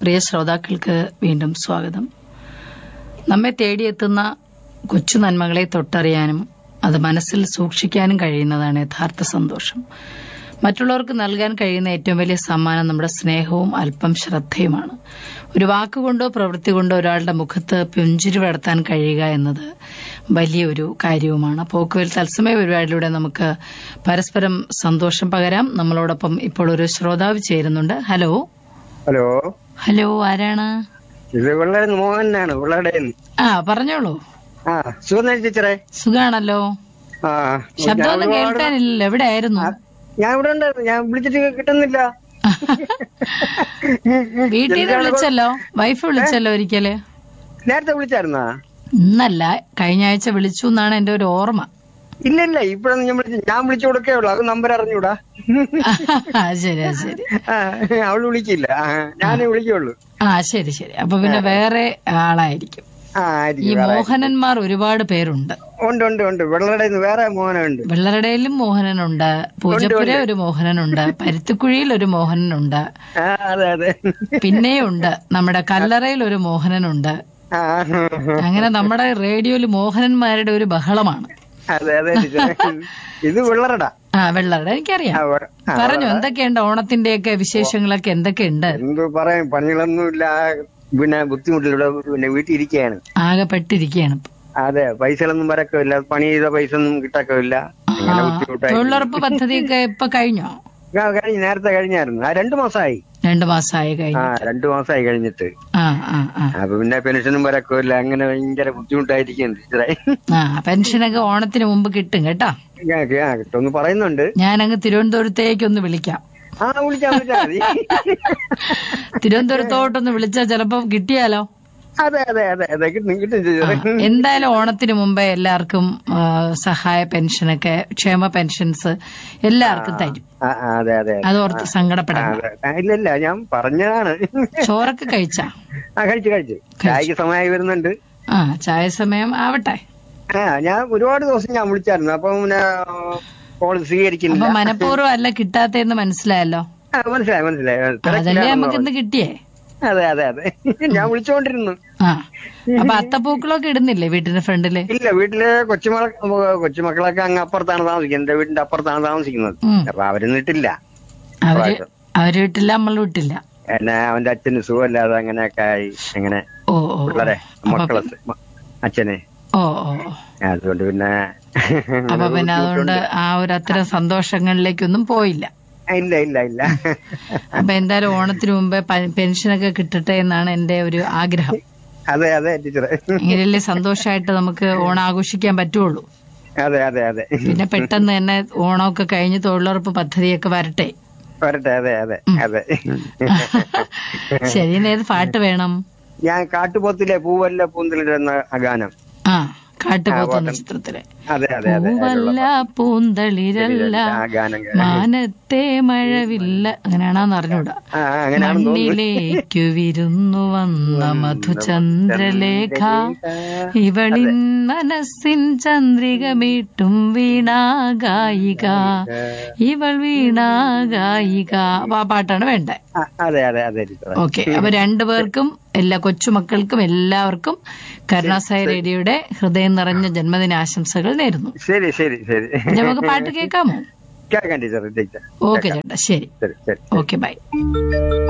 പ്രിയ ശ്രോതാക്കൾക്ക് വീണ്ടും സ്വാഗതം നമ്മെ തേടിയെത്തുന്ന കൊച്ചു നന്മകളെ തൊട്ടറിയാനും അത് മനസ്സിൽ സൂക്ഷിക്കാനും കഴിയുന്നതാണ് യഥാർത്ഥ സന്തോഷം മറ്റുള്ളവർക്ക് നൽകാൻ കഴിയുന്ന ഏറ്റവും വലിയ സമ്മാനം നമ്മുടെ സ്നേഹവും അല്പം ശ്രദ്ധയുമാണ് ഒരു വാക്കുകൊണ്ടോ പ്രവൃത്തി കൊണ്ടോ ഒരാളുടെ മുഖത്ത് പുഞ്ചിരി വളർത്താൻ കഴിയുക എന്നത് വലിയൊരു കാര്യവുമാണ് പോക്കുവൽ തത്സമയ പരിപാടിയിലൂടെ നമുക്ക് പരസ്പരം സന്തോഷം പകരാം നമ്മളോടൊപ്പം ഇപ്പോൾ ഒരു ശ്രോതാവ് ചേരുന്നുണ്ട് ഹലോ ഹലോ ഹലോ ആരാണ് ഇത് വളരെ മോഹനാണ് വളരെ ആ പറഞ്ഞോളൂ ആ സുഖം ടീച്ചറെ സുഖാണല്ലോ ആ ശബ്ദമൊന്നും ഞാൻ ഒരുപാട്- കേൾക്കാനില്ലല്ലോ എവിടെ ആയിരുന്നു ആ, ഞാൻ ഇവിടെ ഉണ്ടായിരുന്നു ഞാൻ വിളിച്ചിട്ട് കിട്ടുന്നില്ല വീട്ടിൽ നിന്ന് വിളിച്ചല്ലോ വൈഫ് വിളിച്ചല്ലോ ഒരിക്കല് നേരത്തെ വിളിച്ചായിരുന്നാ ഇന്നല്ല കഴിഞ്ഞ ആഴ്ച വിളിച്ചു എന്നാണ് എന്റെ ഒരു ഓർമ്മ ഇല്ല ഇല്ല ഇപ്പഴൊന്നും ഞാൻ വിളിച്ചു ഞാൻ വിളിച്ചു കൊടുക്കേ ഉള്ളൂ അത് നമ്പർ അറിഞ്ഞൂടാ ആ, ശരി ആ, ശരി ആ, അവള് വിളിക്കില്ല ആ, ഞാനേ വിളിക്കുള്ളൂ ആ ശരി ശരി അപ്പൊ പിന്നെ വേറെ ആളായിരിക്കും ആ ഈ ആയിരിക്കും വേറെ. മോഹനന്മാർ ഒരുപാട് പേരുണ്ട് ഉണ്ട് ഉണ്ട് ഉണ്ട് വെള്ളയുടെ വേറെ മോഹനുണ്ട് വെള്ളറടയിലും മോഹനനുണ്ട് പൂജപ്പുര ഒരു മോഹനനുണ്ട് പരുത്തിക്കുഴിയിൽ ഒരു മോഹനനുണ്ട് ആ അതെ അതെ പിന്നെയുണ്ട് നമ്മുടെ കല്ലറയിൽ ഒരു മോഹനനുണ്ട് ആ അങ്ങനെ നമ്മുടെ റേഡിയോയിൽ മോഹനന്മാരുടെ ഒരു ബഹളമാണ് അതെ അതെ ടീച്ചറെ ഇത് വെള്ളറടാ ആ വെള്ളറട എനിക്കറിയാം ആ, വെ- ആ, പറഞ്ഞു എന്തൊക്കെയുണ്ട് ഓണത്തിന്റെയൊക്കെ വിശേഷങ്ങളൊക്കെ എന്തൊക്കെയുണ്ട് എന്ത് പറയാൻ പണികളൊന്നുമില്ല പിന്നെ ബുദ്ധിമുട്ടില്ല ഇവിടെ പിന്നെ വീട്ടിൽ ഇരിക്കുകയാണ് ആകെ പെട്ടിരിക്കുകയാണ് ഇപ്പൊ. അതെ പൈസകളൊന്നും വരക്കില്ല പണി ചെയ്ത പൈസ ഒന്നും കിട്ടക്കില്ല ആ അങ്ങനെ ബുദ്ധിമുട്ടായി തൊഴിലുറപ്പ് പദ്ധതിയൊക്കെ ഇപ്പൊ കഴിഞ്ഞോ ആ, കഴിഞ്ഞു നേരത്തെ കഴിഞ്ഞായിരുന്നു ആ രണ്ടു മാസമായി രണ്ടു മാസമായി ആ കഴിഞ്ഞു രണ്ടു മാസമായി കഴിഞ്ഞിട്ട് ആ ആ ആ അപ്പൊ പിന്നെ പെൻഷനും വരക്കില്ല അങ്ങനെ ഭയങ്കര ബുദ്ധിമുട്ടായിരിക്കും ടീച്ചറെ ആ പെൻഷനൊക്കെ ഓണത്തിന് മുമ്പ് കിട്ടും കേട്ടോ ആ, ആ, കിട്ടുമെന്ന് പറയുന്നുണ്ട് ഞാനങ്ങ് തിരുവനന്തപുരത്തേക്ക് ഒന്ന് വിളിക്കാം ആ വിളിച്ചാ വിളിച്ചാ മതി തിരുവനന്തപുരത്തോട്ടൊന്ന് വിളിച്ചാൽ ചിലപ്പോ കിട്ടിയാലോ അതെ അതെ അതെ അതെ കിട്ടും കിട്ടും ടീച്ചറെ എന്തായാലും ഓണത്തിന് മുമ്പേ എല്ലാവർക്കും ആ, സഹായ പെൻഷനൊക്കെ ക്ഷേമ പെൻഷൻസ് എല്ലാവർക്കും തരും ആ, ആ, അതെ അതെ അത് ഓർത്ത് ആ, സങ്കടപ്പെടണം അതെ. ആ, ഇല്ല ഇല്ല ഞാൻ പറഞ്ഞതാണ് ചോറൊക്കെ കഴിച്ചാ ആ കഴിച്ചു കഴിച്ചു ചായക്ക് സമയമായി വരുന്നുണ്ട് ആ ചായ സമയം ആവട്ടെ ആ ഞാൻ ഒരുപാട് ദിവസം ഞാൻ വിളിച്ചായിരുന്നു അപ്പൊ പിന്നെ കോൾ അപ്പൊ സ്വീകരിക്കുന്നില്ല മനഃപൂർവ്വം അല്ല കിട്ടാത്തേന്ന് മനസ്സിലായല്ലോ ആ, മനസ്സിലായി മനസ്സിലായി അതല്ലേ തിരക്കിലാണെന്ന് നമുക്ക് ഇന്ന് കിട്ടിയേ പറഞ്ഞു. അതെ അതെ അതെ ഞാൻ വിളിച്ചോണ്ടിരുന്നു ആ അപ്പൊ അത്തപ്പൂക്കളൊക്കെ ഇടുന്നില്ലേ വീട്ടിന്റെ ഫ്രണ്ടില് ഇല്ല വീട്ടില് കൊച്ചുമക്ക കൊച്ചുമക്കളൊക്കെ അങ്ങ് അപ്പുറത്താണ് താമസിക്കുന്നത് എന്റെ വീടിന്റെ അപ്പുറത്താണ് താമസിക്കുന്നത് ഉം. അപ്പൊ അവര് ഇട്ടില്ല അവര് അവര് വിട്ടില്ല നമ്മൾ വിട്ടില്ല എന്നെ അവന്റെ അച്ഛന് സുഖമില്ലാതെ അങ്ങനെയൊക്കെ ആയി അങ്ങനെ ഓ ഓ ഓ. പിള്ളേരെ അപ്പൊ മക്കളെ മ- അച്ഛനെ ഓ ഓ ഓ. അതുകൊണ്ട് പിന്നെ അപ്പൊ പിന്നെ അതുകൊണ്ട് ആ ഒരു അത്തരം സന്തോഷങ്ങളിലേക്കൊന്നും പോയില്ല ഇല്ല ഇല്ല ഇല്ല അപ്പൊ എന്തായാലും ഓണത്തിന് മുമ്പേ പ- പെൻഷനൊക്കെ കിട്ടട്ടെ എന്നാണ് എന്റെ ഒരു ആഗ്രഹം അതെ അതെ ടീച്ചറെ എങ്കിലല്ലേ സന്തോഷമായിട്ട് നമുക്ക് ഓണം ആഘോഷിക്കാൻ പറ്റുള്ളൂ അതെ അതെ അതെ പിന്നെ പെട്ടെന്ന് തന്നെ ഓണമൊക്കെ കഴിഞ്ഞ് തൊഴിലുറപ്പ് പദ്ധതിയൊക്കെ വരട്ടെ വരട്ടെ അതെ അതെ അതെ ശരി ഇന്ന് ഏത് പാട്ട് വേണം ഞാൻ കാട്ടുപോത്തിലെ പൂവല്ല പൂന്തലിൽ എന്ന ഗാനം ആ കാട്ടുപോത്ത് എന്ന ചിത്രത്തിലെ അതെ അതെ അതെ പൂവല്ല പൂന്തളിരല്ല ആ ഗാനം മാനത്തെ മഴവില്ല അങ്ങനെയാണെന്ന് അറിഞ്ഞൂടാ ആ അങ്ങനെയാണെന്ന് തോന്നുന്നു മണ്ണിലേക്കു വിരുന്നു വന്ന മധുചന്ദ്രലേഖ ഇവളിൻ മനസ്സിൻ ചന്ദ്രിക മീട്ടും വീണാഗായിക ഇവൾ വീണാഗായിക അപ്പൊ ആ പാട്ടാണ് വേണ്ടത് ആ, അതെ അതെ അതെ ടീച്ചറെ ഓക്കെ അപ്പൊ രണ്ടുപേർക്കും എല്ലാ കൊച്ചുമക്കൾക്കും എല്ലാവർക്കും കരുണാസായി റേഡിയോയുടെ ഹൃദയം നിറഞ്ഞ ജന്മദിനാശംസകൾ നേരുന്നു ശരി ശരി ശരി നമുക്ക് പാട്ട് കേൾക്കാമോ കേൾക്കാം ടീച്ചർ ടീച്ചർ ഓക്കെ ചേട്ടാ ശരി ശരി ശരി ഓക്കെ ബൈ